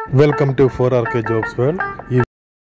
welcome to four R K jobs world ഈ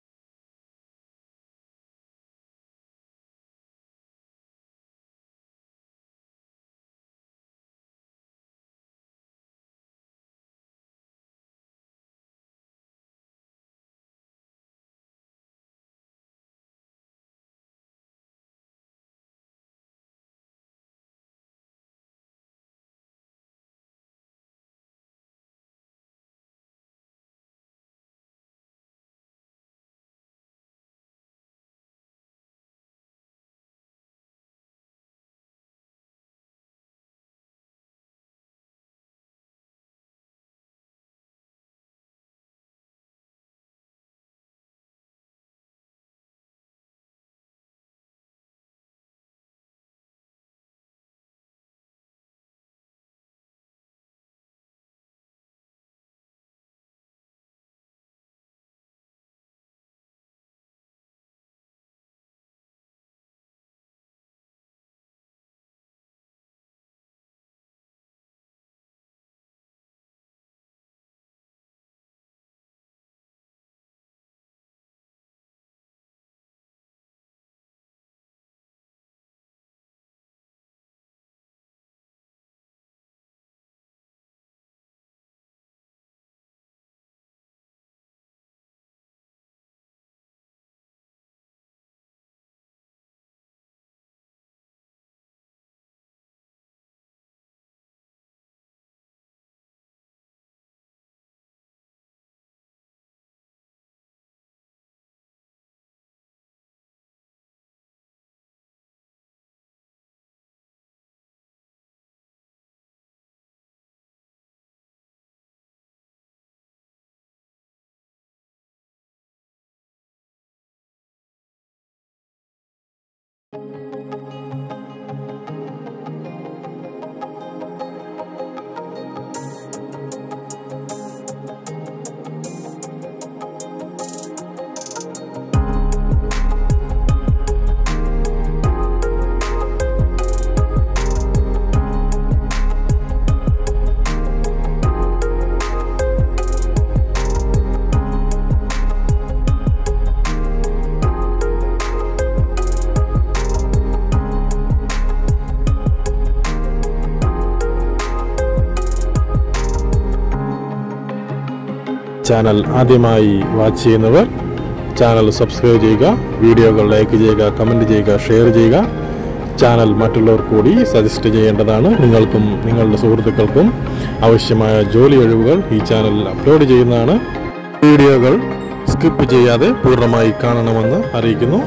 channel ആദ്യമായി watch ചെയ്യുന്നവർ ചാനൽ സബ്സ്ക്രൈബ് ചെയ്യുക വീഡിയോകൾ ലൈക്ക് ചെയ്യുക കമൻറ്റ് ചെയ്യുക ഷെയർ ചെയ്യുക ചാനൽ മറ്റുള്ളവർ കൂടി സജസ്റ്റ് ചെയ്യേണ്ടതാണ് നിങ്ങൾക്കും നിങ്ങളുടെ സുഹൃത്തുക്കൾക്കും ആവശ്യമായ ജോലി ഒഴിവുകൾ ഈ ചാനലിൽ അപ്ലോഡ് ചെയ്യുന്നതാണ് വീഡിയോകൾ സ്കിപ്പ് ചെയ്യാതെ പൂർണ്ണമായി കാണണമെന്ന് അറിയിക്കുന്നു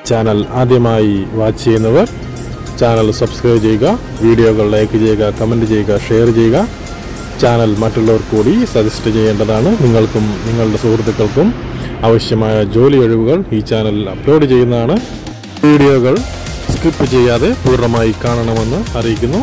ചാനൽ ആദ്യമായി വാച്ച് ചെയ്യുന്നവർ ചാനൽ സബ്സ്ക്രൈബ് ചെയ്യുക വീഡിയോകൾ ലൈക്ക് ചെയ്യുക കമൻറ്റ് ചെയ്യുക ഷെയർ ചെയ്യുക ചാനൽ മറ്റുള്ളവർ കൂടി സജസ്റ്റ് ചെയ്യേണ്ടതാണ് നിങ്ങൾക്കും നിങ്ങളുടെ സുഹൃത്തുക്കൾക്കും ആവശ്യമായ ജോലി ഒഴിവുകൾ ഈ ചാനലിൽ അപ്ലോഡ് ചെയ്യുന്നതാണ് വീഡിയോകൾ സ്കിപ്പ് ചെയ്യാതെ പൂർണ്ണമായി കാണണമെന്ന് അറിയിക്കുന്നു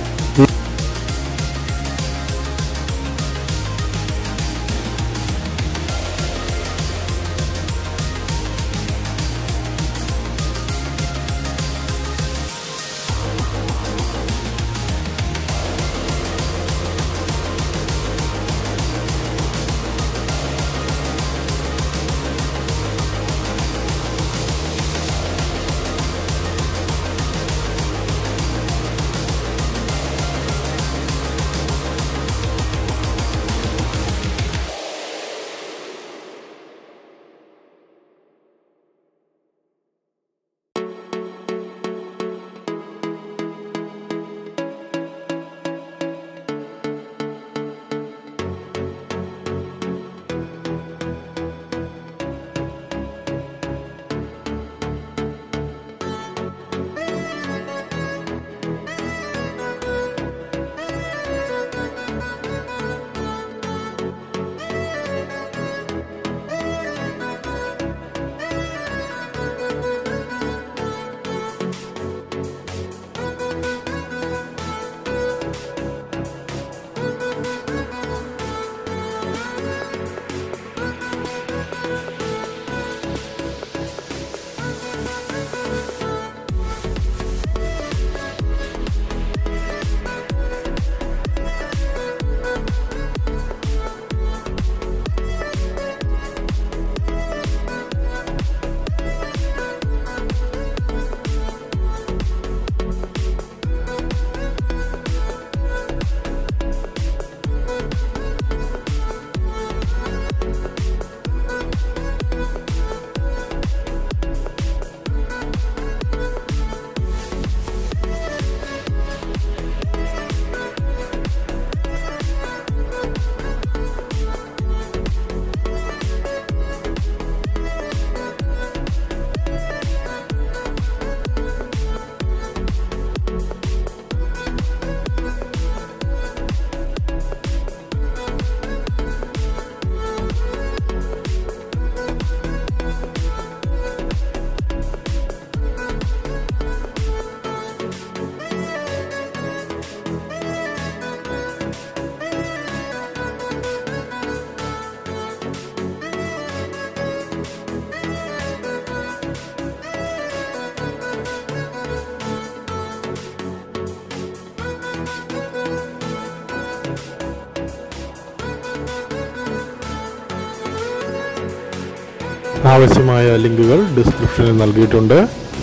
ആവശ്യമായ ലിങ്കുകൾ ഡിസ്ക്രിപ്ഷനിൽ നൽകിയിട്ടുണ്ട്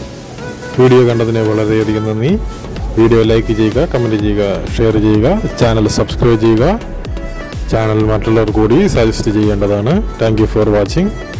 വീഡിയോ കണ്ടതിന് വളരെയധികം നന്ദി വീഡിയോ ലൈക്ക് ചെയ്യുക കമൻറ്റ് ചെയ്യുക ഷെയർ ചെയ്യുക ചാനൽ സബ്സ്ക്രൈബ് ചെയ്യുക ചാനൽ മറ്റുള്ളവർ കൂടി സജസ്റ്റ് ചെയ്യേണ്ടതാണ് താങ്ക് യു ഫോർ വാച്ചിങ്